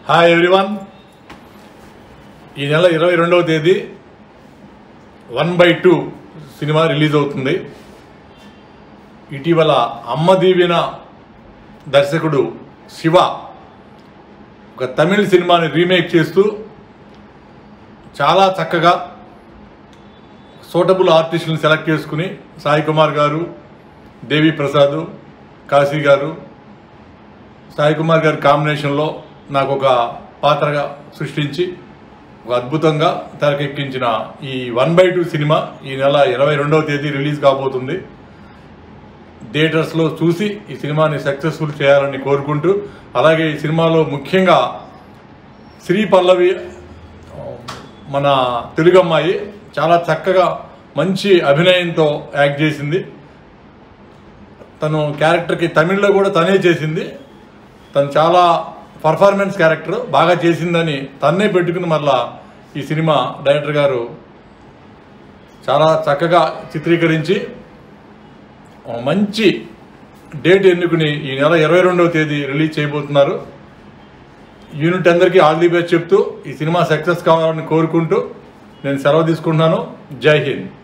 hi everyone ఈ నెల ఇరవై రెండవ తేదీ one by two cinema release అవుతుంది ఇటీవల అమ్మ దీవెన దర్శకుడు శివ ఒక తమిళ సినిమాని రీమేక్ చేస్తూ చాలా చక్కగా సూటబుల్ ఆర్టిస్టులను సెలెక్ట్ చేసుకుని సాయి కుమార్ గారు దేవి ప్రసాద్ కాశీ గారు సాయి కుమార్ గారి కాంబినేషన్లో నాకు ఒక పాత్రగా సృష్టించి ఒక అద్భుతంగా తెరకెక్కించిన ఈ వన్ బై టూ సినిమా ఈ నెల ఇరవై రెండవ తేదీ రిలీజ్ కాబోతుంది థియేటర్స్లో చూసి ఈ సినిమాని సక్సెస్ఫుల్ చేయాలని కోరుకుంటూ అలాగే ఈ సినిమాలో ముఖ్యంగా శ్రీ పల్లవి మన తెలుగు అమ్మాయి చాలా చక్కగా మంచి అభినయంతో యాక్ట్ చేసింది తను క్యారెక్టర్కి తమిళ్లో కూడా తనే చేసింది తను చాలా పర్ఫార్మెన్స్ క్యారెక్టర్ బాగా చేసిందని తన్నే పెట్టుకుని మరలా ఈ సినిమా డైరెక్టర్ గారు చాలా చక్కగా చిత్రీకరించి ఒక మంచి డేట్ ఎన్నుకుని ఈ నెల ఇరవై రెండవ తేదీ రిలీజ్ చేయబోతున్నారు యూనిట్ అందరికీ ఆల్ ది బెస్ట్ చెప్తూ ఈ సినిమా సక్సెస్ కావాలని కోరుకుంటూ నేను సెలవు తీసుకుంటున్నాను జై హింద్